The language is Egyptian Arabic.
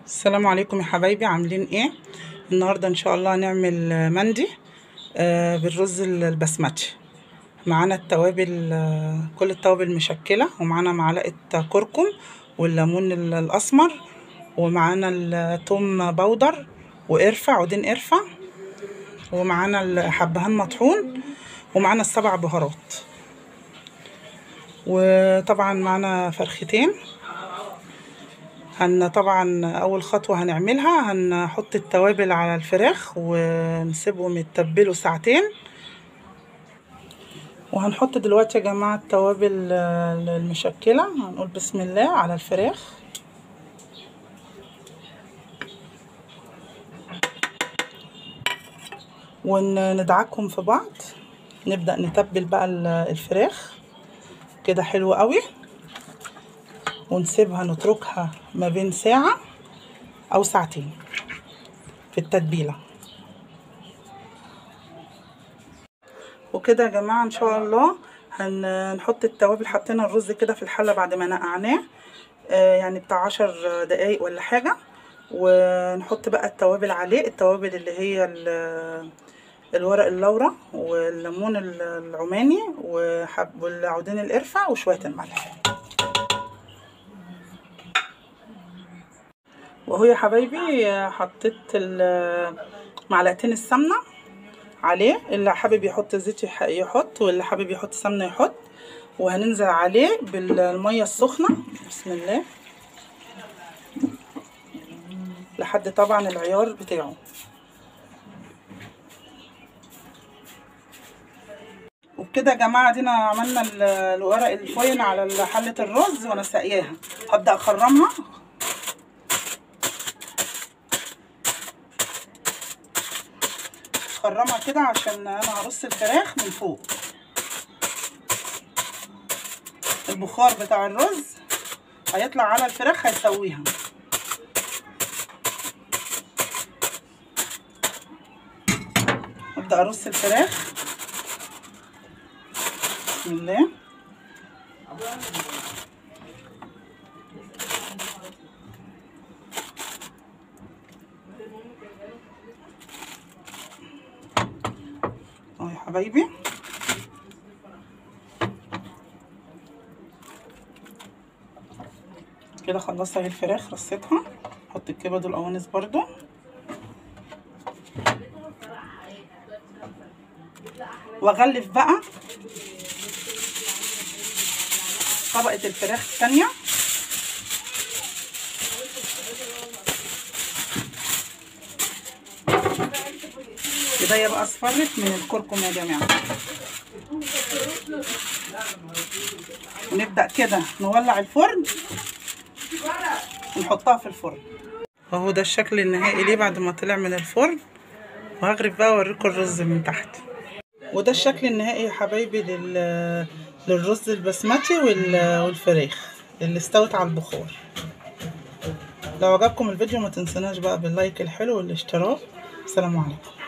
السلام عليكم يا حبايبي عاملين ايه النهارده ان شاء الله هنعمل مندي آه، بالرز البسمتي معانا التوابل آه، كل التوابل مشكله ومعانا معلقه كركم والليمون ال- الاسمر ومعانا الثوم بودر وقرفه عودين قرفه ومعانا الحبهان مطحون ومعانا السبع بهارات وطبعا معانا فرختين هن طبعا اول خطوه هنعملها هنحط التوابل على الفراخ ونسيبهم يتبلوا ساعتين وهنحط دلوقتي يا جماعه التوابل آه، المشكله هنقول بسم الله على الفراخ وندعكهم في بعض نبدا نتبل بقى ال- الفراخ كده حلو قوي ونسيبها نتركها ما بين ساعة أو ساعتين في التتبيلة وكده يا جماعة إن شاء الله هنحط التوابل حطينا الرز كده في الحلة بعد ما نقعناه آه يعني بتاع عشر دقايق ولا حاجة ونحط بقى التوابل عليه التوابل اللي هي ال- الورق اللورا والليمون العماني وحب والعودين القرفة وشوية الملح وهو يا حبايبي حطيت ال- معلقتين السمنة عليه اللي حابب يحط زيت يح- يحط واللي حابب يحط سمنة يحط وهننزل عليه بالمية السخنة بسم الله لحد طبعا العيار بتاعه وبكده يا جماعة دينا عملنا ال- الورق الفوين على حلة الرز وانا ساقياها هبدأ اخرمها خرمها كده عشان انا هرص الفراخ من فوق البخار بتاع الرز هيطلع على الفراخ هيسويها ابدا ارص الفراخ بسم الله اهو يا حبايبي كده خلصت اهي الفراخ رصيتها احط الكبد والقوانص برضو واغلف بقى طبقة الفراخ التانية ايديا بقى اصفرت من الكركم يا جماعه ونبدا كده نولع الفرن ونحطها في الفرن اهو ده الشكل النهائي ليه بعد ما طلع من الفرن وهغرف بقى اوريكم الرز من تحت وده الشكل النهائي يا حبايبي لل... للرز البسمتي وال... والفراخ اللي استوت على البخار لو عجبكم الفيديو ما تنسوناش بقى باللايك الحلو والاشتراك السلام عليكم